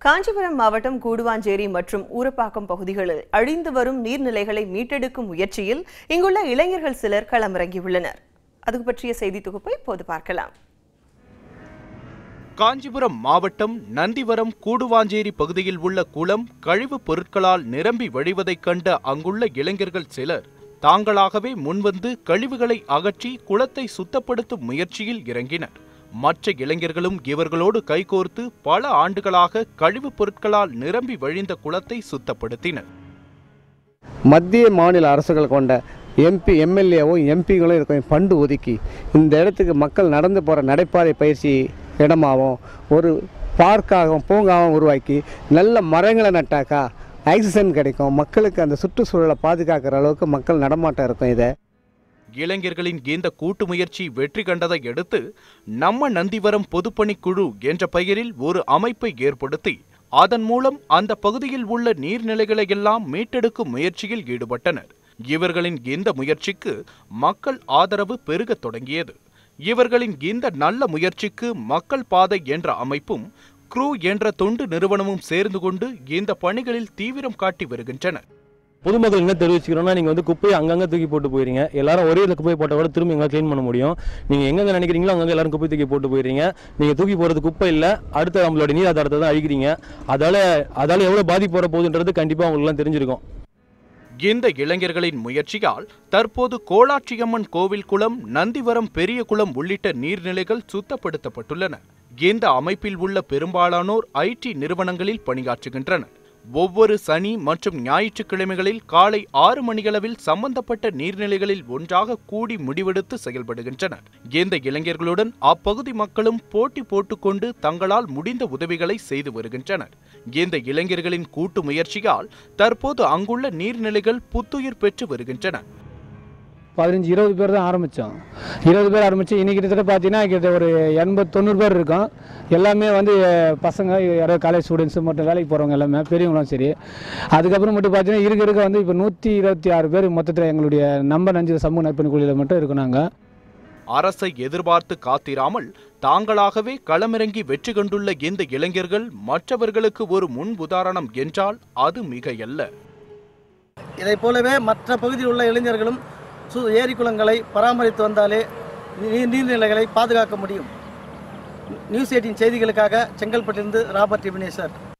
காஞ்சிபுரம் மாவட்டம் கூடுவாஞ்சேரி மற்றும் ஊரப்பாக்கம் பகுதிகளில் அழிந்து வரும் நீர்நிலைகளை மீட்டெடுக்கும் முயற்சியில் இங்குள்ள இளைஞர்கள் சிலர் களமிறங்கியுள்ளனர் அது பற்றிய செய்தி தொகுப்பை இப்போது பார்க்கலாம் காஞ்சிபுரம் மாவட்டம் நந்திவரம் கூடுவாஞ்சேரி பகுதியில் உள்ள குளம் கழிவுப் பொருட்களால் நிரம்பி வழிவதைக் கண்ட அங்குள்ள இளைஞர்கள் சிலர் தாங்களாகவே முன்வந்து கழிவுகளை அகற்றி குளத்தை சுத்தப்படுத்தும் முயற்சியில் இறங்கினர் மற்ற இளைஞர்களும் இவர்களோடு கைகோர்த்து பல ஆண்டுகளாக கழிவுப் பொருட்களால் நிரம்பி வழிந்த குளத்தை சுத்தப்படுத்தினர் மத்திய மாநில அரசுகள் கொண்ட எம்பி எம்எல்ஏவும் எம்பிகளும் இருக்கும் ஃபண்டு ஒதுக்கி இந்த இடத்துக்கு மக்கள் நடந்து போகிற நடைபாதை பயிற்சி இடமாகவும் ஒரு பார்க்காகவும் பூங்காவும் உருவாக்கி நல்ல மரங்களை நட்டாக்கா ஆக்சிஜன் கிடைக்கும் மக்களுக்கு அந்த சுற்றுச்சூழலை பாதுகாக்கிற அளவுக்கு மக்கள் நடமாட்டம் இருக்கும் இதை இளைஞர்களின் இந்த கூட்டு முயற்சி வெற்றி கண்டதை அடுத்து நம்ம நந்திவரம் பொதுப்பணிக்குழு என்ற பெயரில் ஒரு அமைப்பை ஏற்படுத்தி அதன் மூலம் அந்த பகுதியில் உள்ள நீர்நிலைகளை எல்லாம் மீட்டெடுக்கும் முயற்சியில் ஈடுபட்டனர் இவர்களின் இந்த முயற்சிக்கு மக்கள் ஆதரவு பெருகத் தொடங்கியது இவர்களின் இந்த நல்ல முயற்சிக்கு மக்கள் பாதை என்ற அமைப்பும் க்ரூ என்ற தொண்டு நிறுவனமும் சேர்ந்து கொண்டு இந்த பணிகளில் தீவிரம் காட்டி வருகின்றனர் பொதுமக்கள் என்ன தெரிவிச்சுக்கிறோம்னா நீங்கள் வந்து குப்பையை அங்கங்கே தூக்கி போட்டு போயிருங்க எல்லாரும் ஒரே இடத்துல குப்பையை போட்டால் கூட திரும்பி எங்கே க்ளீன் பண்ண முடியும் நீங்கள் எங்கெங்க நினைக்கிறீங்களோ அங்கங்கே எல்லாரும் குப்பை தூக்கி போட்டு போயிருங்க நீங்கள் தூக்கி போகிறது குப்பை இல்லை அடுத்த நம்மளோட நீர் ஆதாரத்தை தான் அழிக்கிறீங்க அதால் அதால் எவ்வளோ பாதிப்பு வர போகுதுன்றது கண்டிப்பாக அவங்களுக்குலாம் தெரிஞ்சிருக்கும் இந்த இளைஞர்களின் முயற்சியால் தற்போது கோலாட்சியம்மன் கோவில் குளம் நந்திவரம் பெரிய குளம் உள்ளிட்ட நீர்நிலைகள் சுத்தப்படுத்தப்பட்டுள்ளன இந்த அமைப்பில் உள்ள பெரும்பாலானோர் ஐடி நிறுவனங்களில் பணியாற்றுகின்றனர் ஒவ்வொரு சனி மற்றும் ஞாயிற்றுக்கிழமைகளில் காலை ஆறு மணியளவில் சம்பந்தப்பட்ட நீர்நிலைகளில் ஒன்றாக கூடி முடிவெடுத்து செயல்படுகின்றனர் இந்த இளைஞர்களுடன் அப்பகுதி மக்களும் போட்டி போட்டுக்கொண்டு தங்களால் முடிந்த உதவிகளை செய்து வருகின்றனர் இந்த இளைஞர்களின் கூட்டு முயற்சியால் தற்போது அங்குள்ள நீர்நிலைகள் புத்துயிர் பெற்று வருகின்றன பதினஞ்சு இருபது பேர் தான் ஆரம்பித்தோம் இருபது பேர் ஆரம்பித்து இன்னைக்கு கிட்டத்தட்ட பார்த்தீங்கன்னா கிட்ட ஒரு எண்பது தொண்ணூறு பேர் இருக்கோம் எல்லாமே வந்து அஹ், பசங்க யாராவது காலேஜ் ஸ்டூடெண்ட்ஸு மட்டும் வேலைக்கு போகிறவங்க எல்லாமே பெரியவங்களும் சரி அதுக்கப்புறம் மட்டும் பார்த்தீங்கன்னா இருக்க இருக்க வந்து இப்போ நூற்றி இருபத்தி ஆறு பேர் மொத்தத்தில் எங்களுடைய நம்பர் அஞ்சு சமூக நற்பணி குழுவில் மட்டும் இருக்கோம் நாங்கள் அரசை எதிர்பார்த்து காத்திராமல் தாங்களாகவே களமிறங்கி வெற்றி கண்டுள்ள இந்த இளைஞர்கள் மற்றவர்களுக்கு ஒரு முன் உதாரணம் என்றால் அது மிகையல்ல இதைப் போலவே மற்ற பகுதியில் உள்ள இளைஞர்களும் சு ஏரி குளங்களை பராமரித்து வந்தாலே நீர் நீர்நிலைகளை பாதுகாக்க முடியும் நியூஸ் எயிட்டின் செய்திகளுக்காக செங்கல்பட்டிலிருந்து ராபர்ட் இபினேசர்